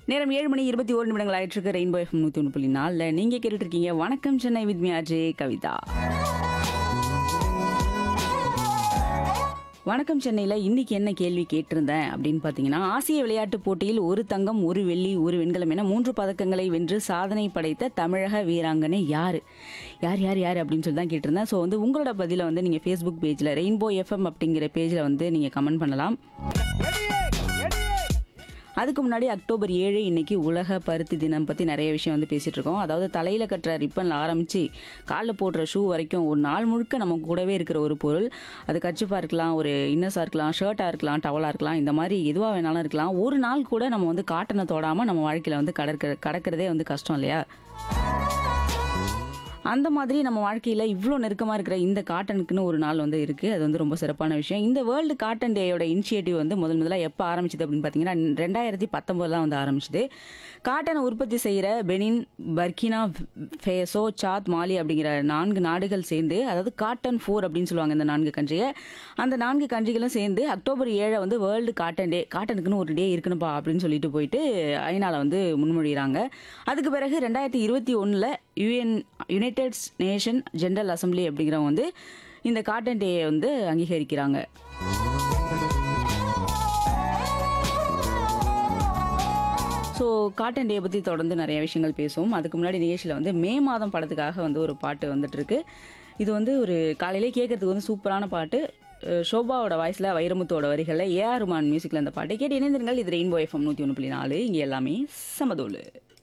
நேரம் ஏழு மணி இருபத்தி ஒரு நிமிடங்கள் ஆயிட்டு இருக்கு ரெயின்போ எஃப்எம் நூற்றி ஒன்று புள்ளி நாலில் நீங்கள் கேட்டுட்டு இருக்கீங்க வணக்கம் சென்னை வித் மீ அஜய் கவிதா வணக்கம் சென்னையில் இன்னைக்கு என்ன கேள்வி கேட்டிருந்தேன் அப்படின்னு பார்த்தீங்கன்னா ஆசிய விளையாட்டுப் போட்டியில் ஒரு தங்கம் ஒரு வெள்ளி ஒரு வெண்கலம் என மூன்று பதக்கங்களை வென்று சாதனை படைத்த தமிழக வீராங்கனை யார் யார் யார் யார் அப்படின்னு சொல்லி தான் கேட்டிருந்தேன் ஸோ வந்து உங்களோட பதிலை வந்து நீங்கள் ஃபேஸ்புக் பேஜில் ரெயின்போ எஃப்எம் அப்படிங்கிற பேஜில் வந்து நீங்கள் கமெண்ட் பண்ணலாம் அதுக்கு முன்னாடி அக்டோபர் ஏழு இன்னைக்கு உலக பருத்தி தினம் பற்றி நிறைய விஷயம் வந்து பேசிகிட்டு இருக்கோம் அதாவது தலையில் கட்டுற ரிப்பனில் ஆரம்பித்து காலில் போடுற ஷூ வரைக்கும் ஒரு நாள் முழுக்க நம்ம கூடவே இருக்கிற ஒரு பொருள் அது கச்சிப்பாக இருக்கலாம் ஒரு இன்னஸாக இருக்கலாம் ஷர்ட்டாக இருக்கலாம் டவலாக இருக்கலாம் இந்த மாதிரி எதுவாக வேணாலும் இருக்கலாம் ஒரு நாள் கூட நம்ம வந்து காட்டனை தொடாமல் நம்ம வாழ்க்கையில் வந்து கடற்க கடக்கிறதே வந்து கஷ்டம் இல்லையா அந்த மாதிரி நம்ம வாழ்க்கையில் இவ்வளோ நெருக்கமாக இருக்கிற இந்த காட்டனுக்குன்னு ஒரு நாள் வந்து இருக்குது அது வந்து ரொம்ப சிறப்பான விஷயம் இந்த வேர்ல்டு காட்டன் டேயோட இனிஷியேட்டிவ் வந்து முதல் முதல்ல எப்போ ஆரம்பிச்சது அப்படின்னு பார்த்தீங்கன்னா ரெண்டாயிரத்தி பத்தொம்போதுலாம் வந்து ஆரம்பிச்சது காட்டனை உற்பத்தி செய்கிற பெனின் பர்கினா ஃபேசோ சாத் மாலி அப்படிங்கிற நான்கு நாடுகள் சேர்ந்து அதாவது காட்டன் ஃபோர் அப்படின்னு சொல்லுவாங்க இந்த நான்கு கண்ட்ரியை அந்த நான்கு கண்ட்ரிகளும் சேர்ந்து அக்டோபர் ஏழை வந்து வேர்ல்டு காட்டன் டே காட்டனுக்குன்னு ஒரு டே இருக்கணும்ப்பா அப்படின்னு சொல்லிட்டு போயிட்டு ஐநால வந்து முன்மொழிகிறாங்க அதுக்கு பிறகு ரெண்டாயிரத்தி இருபத்தி ஒன்றில் UN united nation general assembly அப்படிங்கிறவங்க வந்து இந்த காட்டன் டேயை வந்து அங்கீகரிக்கிறாங்க ஸோ காட்டன் டே பற்றி தொடர்ந்து நிறைய விஷயங்கள் பேசுவோம் அதுக்கு முன்னாடி நிகழ்ச்சியில் வந்து மே மாதம் படத்துக்காக வந்து ஒரு பாட்டு வந்துட்டு இருக்கு இது வந்து ஒரு காலையிலே கேட்கறதுக்கு வந்து சூப்பரான பாட்டு அஹ் ஷோபாவோட வாய்ஸில் வைரமுத்தோட வரிகளில் ஏஆர் ருமான் மியூசிக்கில் அந்த பாட்டை கேட்டு இணைந்திருங்கள் இது ரெயின்போ எஃப்எம் நூற்றி ஒன்று புள்ளி நாலு இங்கே எல்லாமே சமதோலு